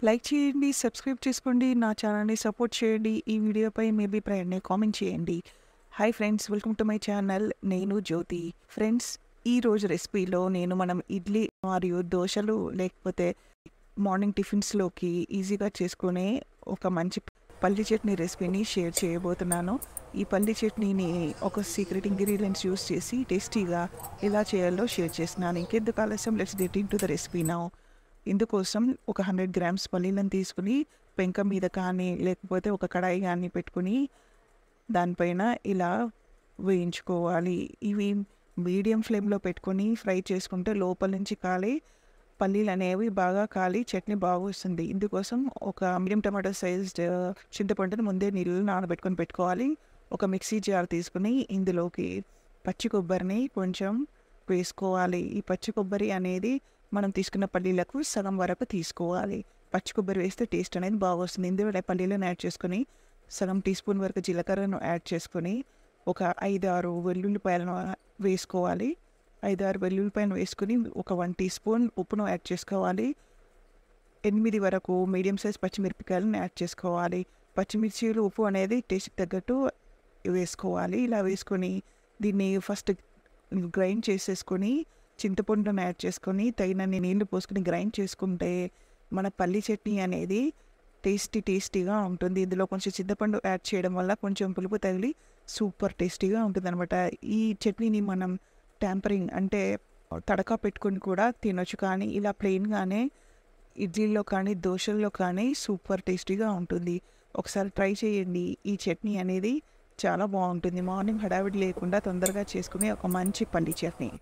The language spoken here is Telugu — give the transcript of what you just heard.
లైక్ చేయండి, సబ్స్క్రైబ్ చేసుకోండి, నా ఛానల్‌ని సపోర్ట్ చేయండి. ఈ వీడియోపై మీ అభిప్రాయాన్ని కామెంట్ చేయండి. Hi friends welcome to my channel. నేను జ్యోతి. ఫ్రెండ్స్ ఈరోజు రెసిపీలో నేను మనం ఇడ్లీ మరియు దోసలు లేకపోతే మార్నింగ్ టిఫిన్స్‌లోకి ఈజీగా చేసుకునే ఒక మంచి పల్లి చట్నీ రెసిపీని షేర్ చేయబోతున్నాను. ఈ పల్లి చట్నీని ఒక సీక్రెట్ ఇంగ్రీడియెంట్స్ యూజ్ చేసి టేస్టీగా ఎలా చేయాలో షేర్ చేస్తున్నాను. ఇంకెందుకు ఆలస్యం let's get into the recipe now. ఇందుకోసం ఒక 100 గ్రామ్స్ పల్లీలను తీసుకొని పెంక మీద కానీ లేకపోతే ఒక కడాయి గాని పెట్టుకొని దానిపైన ఇలా వేయించుకోవాలి. ఇవి మీడియం ఫ్లేమ్‌లో పెట్టుకొని ఫ్రై చేసుకుంటే లోపల నుంచి కాలి పల్లీలు అనేవి బాగా కాలి చట్నీ బాగొస్తుంది. ఇందుకోసం ఒక మీడియం టమాటో సైజ్డ్ చింతపండుని ముందే నీళ్ళలో నానబెట్టుకొని పెట్టుకోవాలి. ఒక మిక్సీ జార్ తీసుకొని ఇందులోకి పచ్చి కొబ్బరిని కొంచెం వేసుకోవాలి. ఈ పచ్చి కొబ్బరి అనేది మనం తీసుకున్న పల్లీలకు సగం వరకు తీసుకోవాలి. పచ్చి కొబ్బరి వేస్తే టేస్ట్ అనేది బాగొస్తుంది. ఇందులో పల్లీలను యాడ్ చేసుకొని సగం టీ స్పూన్ వరకు జీలకర్రను యాడ్ చేసుకొని ఒక 5, 6 వెల్లుల్లిపాయలను వేసుకోవాలి. 5, 6 వెల్లుల్లిపాయలను వేసుకొని ఒక 1 టీ స్పూన్ ఉప్పును యాడ్ చేసుకోవాలి. 8 వరకు మీడియం సైజ్ పచ్చిమిరపకాయలను యాడ్ చేసుకోవాలి. పచ్చిమిర్చీలు, ఉప్పు అనేది టేస్ట్‌కి తగ్గట్టు వేసుకోవాలి. ఇలా వేసుకొని దీన్ని ఫస్ట్ గ్రైండ్ చేసేసుకొని చింతపండును యాడ్ చేసుకొని తగినన్ని నీళ్లు పోసుకొని గ్రైండ్ చేసుకుంటే మన పల్లి చట్నీ అనేది టేస్టీ టేస్టీగా ఉంటుంది. ఇందులో కొంచెం చింతపండు యాడ్ చేయడం వల్ల కొంచెం పులుపు తగిలి సూపర్ టేస్టీగా ఉంటుందనమాట. ఈ చట్నీని మనం ట్యాంపరింగ్ అంటే తడక పెట్టుకొని కూడా తినొచ్చు. కానీ ఇలా ప్లెయిన్‌గానే ఇడ్లీలో కానీ, దోసల్లో కానీ సూపర్ టేస్టీగా ఉంటుంది. ఒకసారి ట్రై చేయండి. ఈ చట్నీ అనేది చాలా బావుంటుంది. మార్నింగ్ హడావిడి లేకుండా తొందరగా చేసుకునే ఒక మంచి పల్లి చట్నీ.